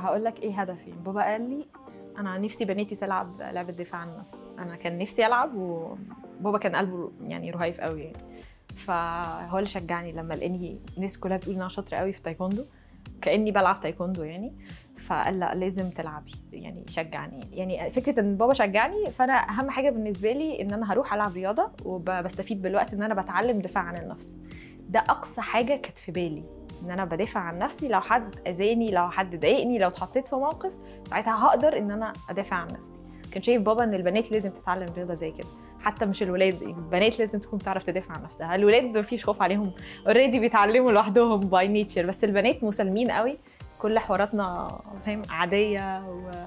هقول لك ايه هدفي بابا قال لي انا نفسي بناتي تلعب لعبه دفاع عن النفس انا كان نفسي العب وبابا كان قلبه يعني رهيف قوي يعني فهو اللي شجعني لما لقاني الناس كلها بتقول ان انا شاطره قوي في تايكوندو كاني بلعب تايكوندو يعني فقال لا لازم تلعبي يعني شجعني يعني فكره ان بابا شجعني فانا اهم حاجه بالنسبه لي ان انا هروح العب رياضه وبستفيد بالوقت ان انا بتعلم دفاع عن النفس ده اقصى حاجه كانت في بالي ان انا بدافع عن نفسي لو حد اذاني لو حد ضايقني لو اتحطيت في موقف ساعتها هقدر ان انا ادافع عن نفسي كان شايف بابا ان البنات لازم تتعلم رياضه زي كده حتى مش الولاد البنات لازم تكون تعرف تدافع عن نفسها الولاد مفيش خوف عليهم اوريدي بيتعلموا لوحدهم باي نيتشر بس البنات مسالمين قوي كل حواراتنا فاهم عاديه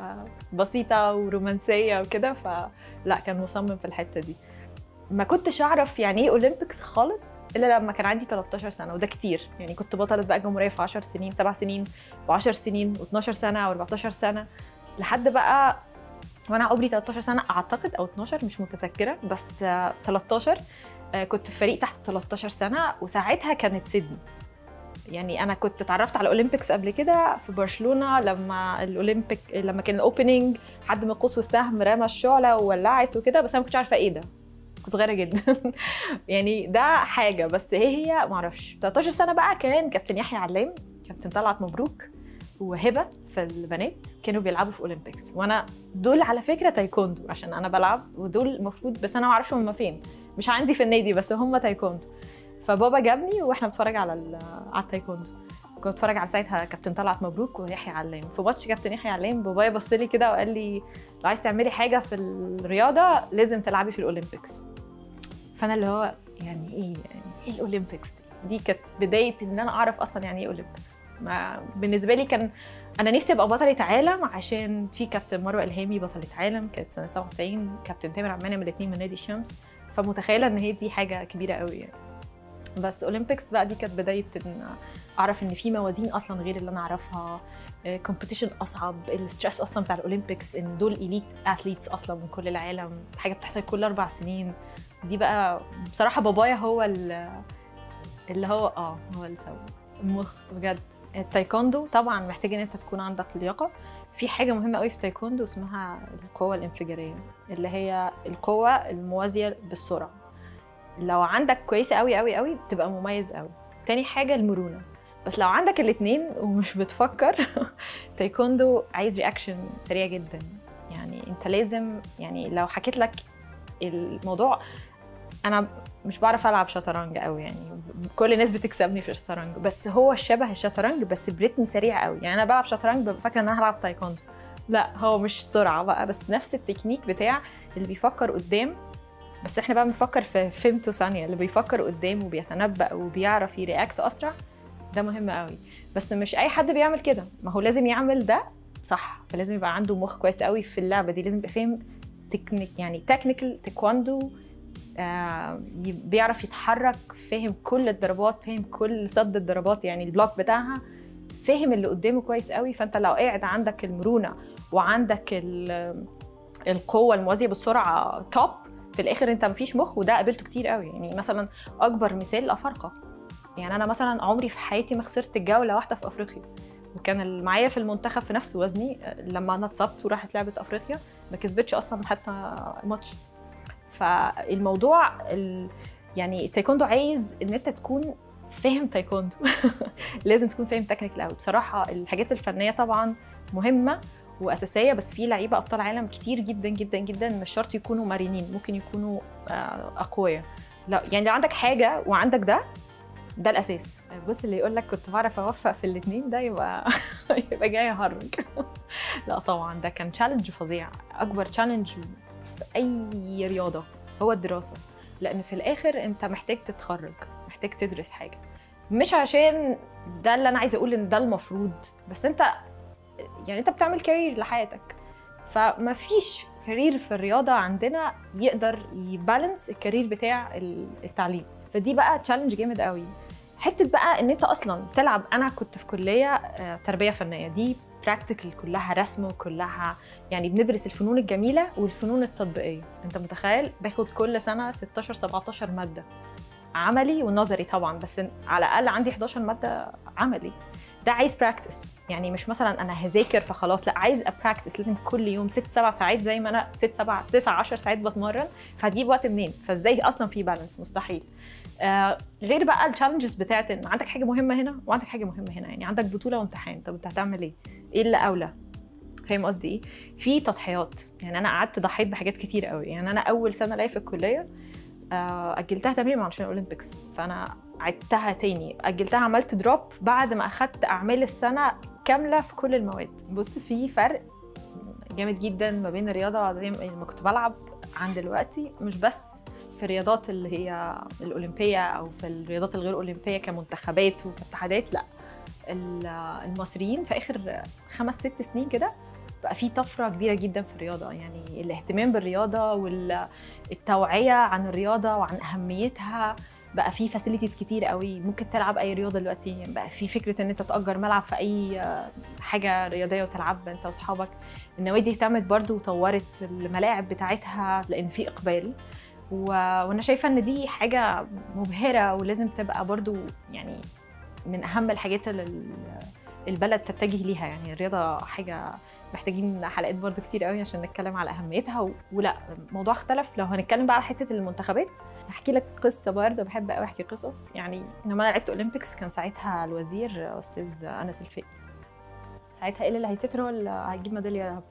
وبسيطه ورومانسيه وكده فلا كان مصمم في الحته دي ما كنتش اعرف يعني ايه اولمبيكس خالص الا لما كان عندي 13 سنه وده كتير يعني كنت بطله بقى جمهوريه في 10 سنين 7 سنين و10 سنين و12 سنه و14 سنه لحد بقى وانا عمري 13 سنه اعتقد او 12 مش متذكره بس 13 كنت في فريق تحت 13 سنه وساعتها كانت سيدني يعني انا كنت اتعرفت على الاولمبيكس قبل كده في برشلونه لما الاولمبيك لما كان الاوبننج حد من القوس والسهم رمى الشعله وولعت وكده بس انا ما كنتش عارفه ايه ده كنت صغيره جدا يعني ده حاجه بس هي هي ما اعرفش 13 سنه بقى كان كابتن يحيى علام كابتن طلعت مبروك وهبه في البنات كانوا بيلعبوا في اولمبيكس وانا دول على فكره تايكوندو عشان انا بلعب ودول المفروض بس انا ما اعرفش هم فين مش عندي في النادي بس هم تايكوندو فبابا جابني واحنا بنتفرج على على التايكوندو كنت بتفرج على ساعتها كابتن طلعت مبروك ويحيى علام في ماتش كابتن يحيى علام بابايا بص لي كده وقال لي لو عايز تعملي حاجه في الرياضه لازم تلعبي في الاولمبيكس فانا اللي هو يعني ايه يعني ايه الاولمبيكس دي, دي كانت بدايه ان انا اعرف اصلا يعني ايه اولمبيكس ما بالنسبه لي كان انا نفسي ابقى بطله عالم عشان في كابتن مروه الهامي بطله عالم كانت سنه 97 كابتن تامر عبد المنعم الاثنين من نادي الشمس فمتخيله ان هي دي حاجه كبيره قوي يعني بس اولمبيكس بقى دي كانت بدايه ان اعرف ان في موازين اصلا غير اللي انا اعرفها كومبيتيشن اصعب الستريس اصلا بتاع الاولمبيكس ان دول اليت اثليتس اصلا من كل العالم حاجه بتحصل كل اربع سنين دي بقى بصراحه بابايا هو اللي هو اه هو اللي سوى المخ بجد التايكوندو طبعا محتاج ان انت تكون عندك لياقه في حاجه مهمه قوي في التايكوندو اسمها القوه الانفجاريه اللي هي القوه الموازيه بالسرعه لو عندك كويسه قوي قوي قوي بتبقى مميز قوي تاني حاجه المرونه بس لو عندك الاثنين ومش بتفكر تايكوندو عايز رياكشن سريع جدا يعني انت لازم يعني لو حكيت لك الموضوع انا مش بعرف العب شطرنج قوي يعني كل الناس بتكسبني في الشطرنج بس هو شبه الشطرنج بس بريتم سريع قوي يعني انا بلعب شطرنج ببقى فاكره ان انا هلعب تايكوندو لا هو مش سرعه بقى بس نفس التكنيك بتاع اللي بيفكر قدام بس احنا بقى بنفكر في فيمتو ثانيه اللي بيفكر قدام وبيتنبأ وبيعرف يرياكت اسرع ده مهم قوي بس مش اي حد بيعمل كده ما هو لازم يعمل ده صح فلازم يبقى عنده مخ كويس قوي في اللعبه دي لازم يبقى فاهم تكنيك يعني تكنيكال تايكوندو آه بيعرف يتحرك فاهم كل الضربات فاهم كل صد الضربات يعني البلوك بتاعها فاهم اللي قدامه كويس قوي فانت لو قاعد عندك المرونه وعندك القوه الموازيه بالسرعه توب في الاخر انت مفيش مخ وده قابلته كتير قوي يعني مثلا اكبر مثال الافارقه يعني انا مثلا عمري في حياتي ما خسرت الجوله واحده في افريقيا وكان معايا في المنتخب في نفس وزني لما انا اتصبت وراحت لعبه افريقيا ما كسبتش اصلا حتى ماتش فالموضوع ال... يعني التايكوندو عايز ان انت تكون فاهم تايكوندو لازم تكون فاهم تكنيك قوي بصراحه الحاجات الفنيه طبعا مهمه واساسيه بس في لعيبه ابطال عالم كتير جدا جدا جدا مش شرط يكونوا مرنين ممكن يكونوا اقوياء لا يعني لو عندك حاجه وعندك ده ده الاساس بص اللي يقول لك كنت بعرف اوفق في الاثنين ده يبقى يبقى جاي اهرج لا طبعا ده كان تشالنج فظيع اكبر تشالنج في اي رياضه هو الدراسه لان في الاخر انت محتاج تتخرج محتاج تدرس حاجه مش عشان ده اللي انا عايزه اقول ان ده المفروض بس انت يعني انت بتعمل كارير لحياتك فما فيش كارير في الرياضه عندنا يقدر يبالانس الكارير بتاع التعليم فدي بقى تشالنج جامد قوي حته بقى ان انت اصلا تلعب انا كنت في كليه تربيه فنيه دي براكتيكال كلها رسم وكلها يعني بندرس الفنون الجميله والفنون التطبيقيه انت متخيل باخد كل سنه 16 17 ماده عملي ونظري طبعا بس على الاقل عندي 11 ماده عملي ده عايز براكتس يعني مش مثلا انا هذاكر فخلاص لا عايز ابراكتس لازم كل يوم ست سبع ساعات زي ما انا ست سبع تسع عشر ساعات بتمرن فهتجيب وقت منين فازاي اصلا في بالانس مستحيل آه غير بقى التشالنجز بتاعت ان عندك حاجه مهمه هنا وعندك حاجه مهمه هنا يعني عندك بطوله وامتحان طب انت هتعمل ايه ايه اللي اولى فاهم قصدي ايه في تضحيات يعني انا قعدت ضحيت بحاجات كتير قوي يعني انا اول سنه ليا في الكليه آه، اجلتها تماما عشان الاولمبيكس فانا عدتها تاني اجلتها عملت دروب بعد ما اخدت اعمال السنه كامله في كل المواد بص في فرق جامد جدا ما بين الرياضه زي ما كنت بلعب عن دلوقتي مش بس في الرياضات اللي هي الاولمبيه او في الرياضات الغير اولمبيه كمنتخبات وكاتحادات لا المصريين في اخر خمس ست سنين كده بقى في طفره كبيره جدا في الرياضه يعني الاهتمام بالرياضه والتوعيه عن الرياضه وعن اهميتها بقى في فاسيلتيز كتير قوي ممكن تلعب اي رياضه دلوقتي يعني بقى في فكره ان انت تاجر ملعب في اي حاجه رياضيه وتلعب انت واصحابك النوادي اهتمت برضو وطورت الملاعب بتاعتها لان في اقبال و... وانا شايفه ان دي حاجه مبهره ولازم تبقى برضو يعني من اهم الحاجات اللي البلد تتجه ليها يعني الرياضه حاجه محتاجين حلقات برضو كتير قوي عشان نتكلم على اهميتها و... ولا الموضوع اختلف لو هنتكلم بقى على حته المنتخبات هحكي لك قصه برضه بحب قوي احكي قصص يعني لما انا لعبت اولمبيكس كان ساعتها الوزير استاذ انس الفقي ساعتها ايه اللي هيسافر هو اللي هيجيب ميداليه ذهب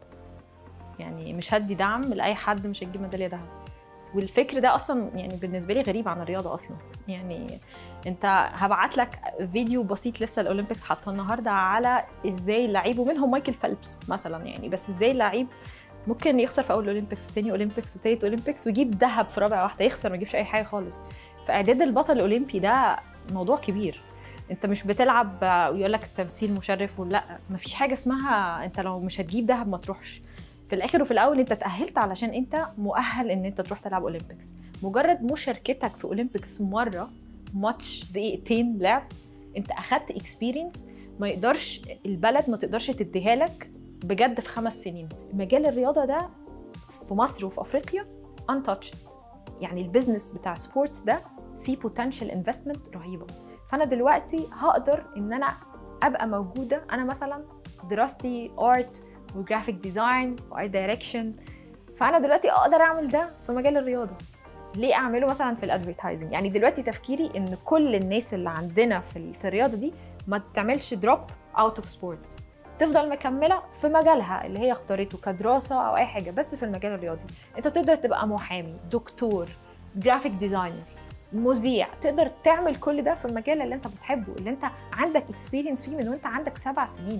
يعني مش هدي دعم لاي حد مش هيجيب ميداليه ذهب والفكر ده اصلا يعني بالنسبه لي غريب عن الرياضه اصلا يعني انت هبعت لك فيديو بسيط لسه الاولمبيكس حاطه النهارده على ازاي اللعيب ومنهم مايكل فيلبس مثلا يعني بس ازاي اللعيب ممكن يخسر في اول اولمبيكس وتاني اولمبيكس وتالت اولمبيكس ويجيب ذهب في رابع واحده يخسر ما يجيبش اي حاجه خالص فاعداد البطل الاولمبي ده موضوع كبير انت مش بتلعب ويقول لك التمثيل مشرف ولا مفيش حاجه اسمها انت لو مش هتجيب ذهب ما تروحش في الاخر وفي الاول انت تاهلت علشان انت مؤهل ان انت تروح تلعب اولمبيكس مجرد مشاركتك في اولمبيكس مره ماتش دقيقتين لعب انت اخدت اكسبيرينس ما يقدرش البلد ما تقدرش تديها لك بجد في خمس سنين مجال الرياضه ده في مصر وفي افريقيا untouched يعني البيزنس بتاع سبورتس ده فيه بوتنشال انفستمنت رهيبه فانا دلوقتي هقدر ان انا ابقى موجوده انا مثلا دراستي ارت وجرافيك ديزاين وارت دايركشن فانا دلوقتي اقدر اعمل ده في مجال الرياضه ليه اعمله مثلا في الادفرتايزنج يعني دلوقتي تفكيري ان كل الناس اللي عندنا في, في الرياضه دي ما تعملش دروب اوت اوف سبورتس تفضل مكمله في مجالها اللي هي اختارته كدراسه او اي حاجه بس في المجال الرياضي انت تقدر تبقى محامي دكتور جرافيك ديزاينر مذيع تقدر تعمل كل ده في المجال اللي انت بتحبه اللي انت عندك اكسبيرينس فيه من وانت عندك سبع سنين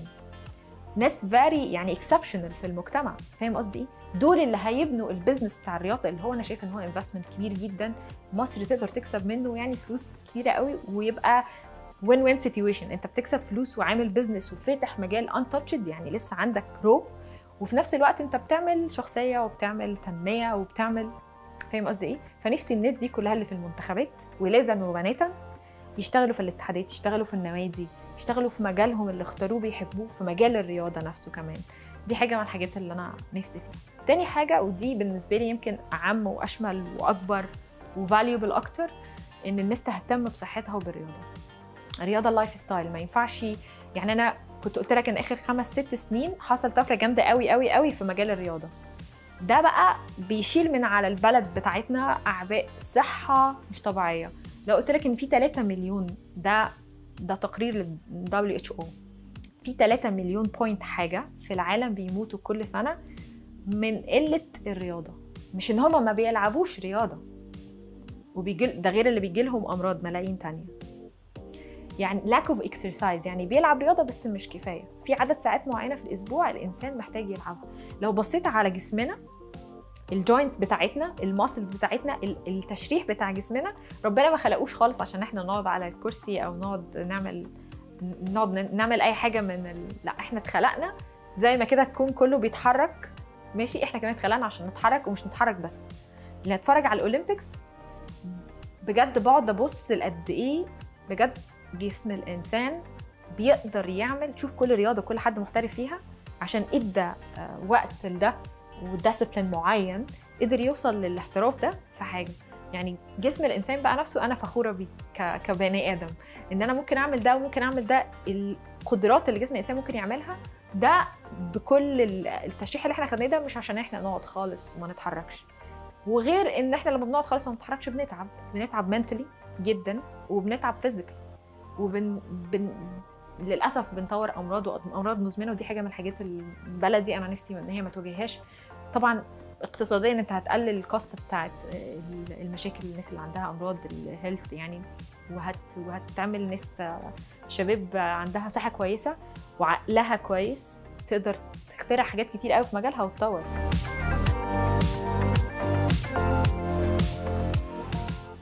ناس فاري يعني اكسبشنال في المجتمع فاهم قصدي ايه دول اللي هيبنوا البيزنس بتاع الرياضه اللي هو انا شايف ان هو انفستمنت كبير جدا مصر تقدر تكسب منه يعني فلوس كتيره قوي ويبقى وين وين سيتويشن انت بتكسب فلوس وعامل بيزنس وفاتح مجال انتشد يعني لسه عندك رو وفي نفس الوقت انت بتعمل شخصيه وبتعمل تنميه وبتعمل فاهم قصدي ايه فنفسي الناس دي كلها اللي في المنتخبات ولادا وبناتا يشتغلوا في الاتحادات يشتغلوا في النوادي يشتغلوا في مجالهم اللي اختاروه بيحبوه في مجال الرياضه نفسه كمان دي حاجه من الحاجات اللي انا نفسي فيها تاني حاجه ودي بالنسبه لي يمكن اعم واشمل واكبر وفاليوبل اكتر ان الناس تهتم بصحتها وبالرياضه الرياضه اللايف ستايل ما ينفعش يعني انا كنت قلت لك ان اخر خمس ست سنين حصل طفره جامده قوي قوي قوي في مجال الرياضه ده بقى بيشيل من على البلد بتاعتنا اعباء صحه مش طبيعيه لو قلت لك ان في 3 مليون ده ده تقرير لل WHO في 3 مليون بوينت حاجه في العالم بيموتوا كل سنه من قله الرياضه مش ان هم ما بيلعبوش رياضه وبيجي ده غير اللي بيجي لهم امراض ملايين تانية يعني lack of exercise يعني بيلعب رياضه بس مش كفايه في عدد ساعات معينه في الاسبوع الانسان محتاج يلعبها لو بصيت على جسمنا الجوينتس بتاعتنا الماسلز بتاعتنا التشريح بتاع جسمنا ربنا ما خلقوش خالص عشان احنا نقعد على الكرسي او نقعد نعمل نقعد نعمل اي حاجه من ال... لا احنا اتخلقنا زي ما كده الكون كله بيتحرك ماشي احنا كمان اتخلقنا عشان نتحرك ومش نتحرك بس اللي هتفرج على الاولمبيكس بجد بقعد ابص لقد ايه بجد جسم الانسان بيقدر يعمل شوف كل رياضه كل حد محترف فيها عشان ادى وقت لده وديسبلين معين قدر يوصل للاحتراف ده في حاجه يعني جسم الانسان بقى نفسه انا فخوره بيه كبني ادم ان انا ممكن اعمل ده وممكن اعمل ده القدرات اللي جسم الانسان ممكن يعملها ده بكل ال- التشريح اللي احنا خدناه ده مش عشان احنا نقعد خالص وما نتحركش وغير ان احنا لما بنقعد خالص وما نتحركش بنتعب بنتعب منتلي جدا وبنتعب فيزيكال وبن بن للاسف بنطور امراض وامراض مزمنه ودي حاجه من الحاجات البلدي انا نفسي ان هي ما تواجههاش طبعا اقتصاديا انت هتقلل الكوست بتاعت المشاكل الناس اللي عندها امراض الهيلث يعني وهت وهتعمل ناس شباب عندها صحه كويسه وعقلها كويس تقدر تخترع حاجات كتير قوي في مجالها وتطور